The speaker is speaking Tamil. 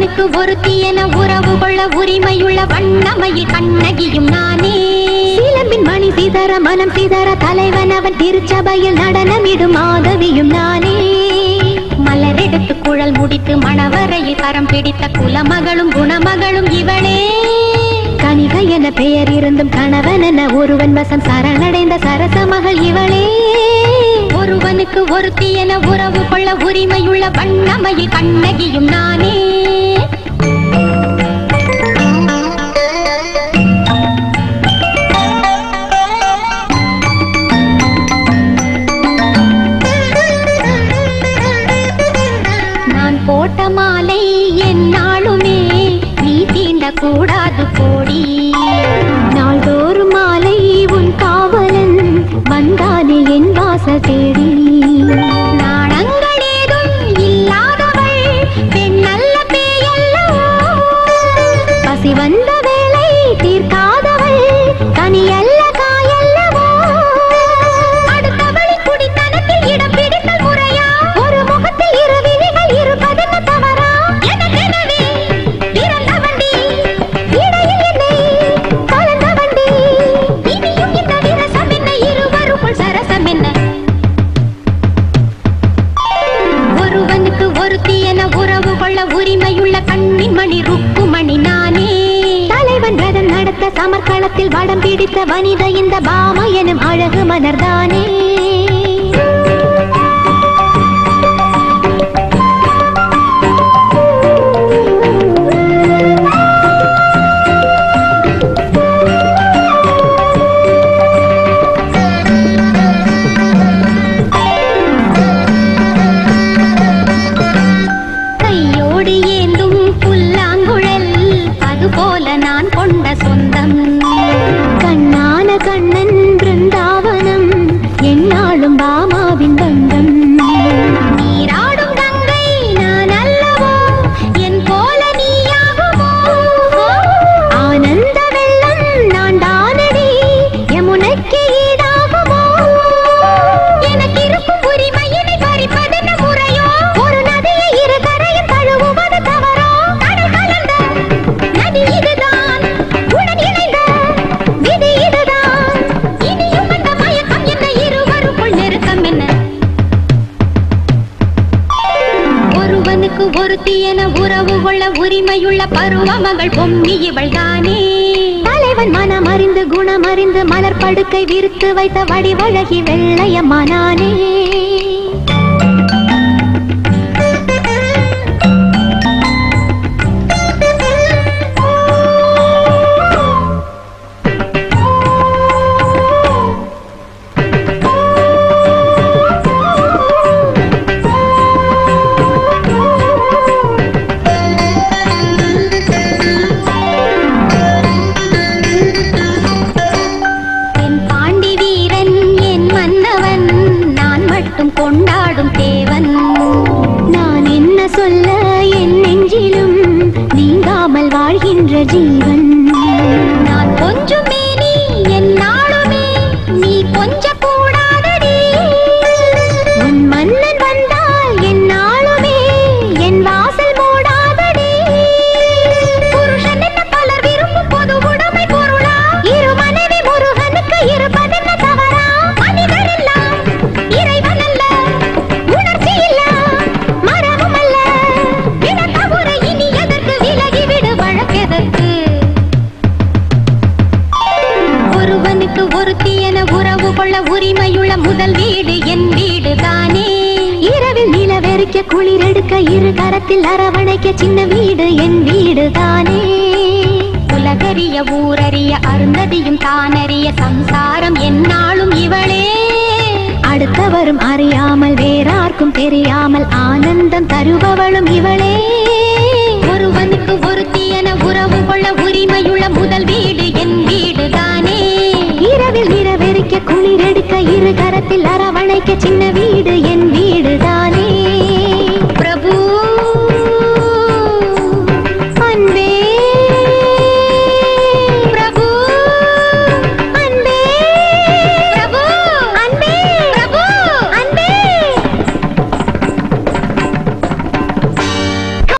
ஒருவனுக்கு ஒருத்தி என உறவு கொள்ள உரிமையுள்ள வண்ணமையில் கண்ணகியும் நானே சிலம்பின் மணி சிதற மனம் சிதற தலைவன் அவன் திருச்சபையில் நடனமிடும் மாதவியும் நானே மலரெடுத்து குழல் முடித்து மணவரையில் கரம் பிடித்த குலமகளும் குணமகளும் இவளே கனிக என பெயர் இருந்தும் கணவன் என ஒருவன் வசம் சரணடைந்த சரச மகள் இவளே ஒருவனுக்கு ஒருத்தி என உறவு கொள்ள உரிமையுள்ள வண்ணமையில் கண்ணகியும் நானே நான் போட்ட மாலை என்னாலுமே நீ தீண்ட கூடாது போடி நாள்தோறும் மாலை உன் காவலன் வந்தானே என் வாச தேடி நாணங்கள் ஏதும் இல்லாதவள் பெண் நல்ல பேயல்லவோ பசி வந்த வேளை தீர்க்காதவள் கனியல்ல காயல்லவோ அடுத்தவளை குடித்தனத்தில் இடம் பிடித்தல் முறையா ஒரு முகத்தில் இரு விழிகள் இருப்பதென்ன தவறா எனக்கெனவே பிறந்த வண்டி இடையில் என்னை கலந்த வண்டி இனியும் இந்த விரசம் என்ன இருவருக்குள் சரசம் என்ன ஒருவனுக்கு ஒருத்தி என உறவு கொள்ள உரிமையுள்ள கண்ணின் மணி ருக்குமணி நானே தலைவன் ரதம் நடத்த சமர்க்களத்தில் வடம் பிடித்த வனித இந்த பாமா எனும் அழகு மலர்தானே கையோடு ஏந்தும் புல்லாங்குழல் அதுபோல நான் கொண்ட சொந்தம் கண்ணான கண்ணன் பிருந்தாவனம் என்னாலும் பாமாவின் பந்தம் நீராடும் கங்கை நான் அல்லவோ என் போல நீயாகுமோ ஆனந்த வெள்ளம் நான் தானடி யமுனைக்கு ஈடாகுமோ எனக்கு இருக்கும் உரிமையினை பறிப்பதென்ன முறையோ ஒரு நதியை இரு கரையும் தழுவுவது தவறோ கடல் கலந்த நதி இதுதான் உடன் இணைந்த விதி இதுதான் இனியும் அந்த மயக்கம் என்ன இருவருக்குள் நெருக்கம் என்ன ஒருவனுக்கு ஒருத்தி என உறவு கொள்ள உரிமையுள்ள பருவ மகள் பொம்மி இவள் தானே தலைவன் மனம் அறிந்து குணம் அறிந்து மலர் படுக்கை விரித்து வைத்த வடிவழகி வெள்ளையம்மா நானே என் பாண்டி வீரன் என் மன்னவன் நான் மட்டும் கொண்டாடும் தேவன் நான் என்ன சொல்ல என் நெஞ்சிலும் நீங்காமல் வாழ்கின்ற ஜீவன் நான் கொஞ்சம் மேனி என் நாளுமே நீ கொஞ்ச கூடாதடி உன் மன்னன் வந்தால் என் நாளுமே என் வாசல் மூடாதடி புருஷன் என்ன பலர் விரும்பும் பொது உடைமை பொருளா இரு மனைவி முருகனுக்கு இருப்பதென்ன தவறா மனிதர் எல்லாம் இறைவன் அல்ல உணர்ச்சி இல்ல மரமும் அல்ல விட தவற இனி எதற்கு விலகி விடு வழக்கெதற்கு ஒருவனுக்கு ஒருத்தி என உறவு கொள்ள உரிமையுள்ள முதல் வீடு என் வீடு தானே இரவில் நிலவெறிக்க குளிரெடுக்க இரு கரத்தில் அரவணைக்க சின்ன வீடு என் வீடு தானே உலகறிய ஊரறிய அருந்ததியும் தானறிய சம்சாரம் என்னாலும் இவளே அடுத்தவரும் அறியாமல் வேறார்க்கும் தெரியாமல் ஆனந்தம் தருபவளும் இவளே ஒருவனுக்கு ஒருத்தி என உறவு கொள்ள உரிமையுள்ள முதல் வீடு என் வீடு தானே இரவில் இரவெறிக்க குளிரெடுக்க இரு கரத்தில் அரவணைக்க சின்ன வீடு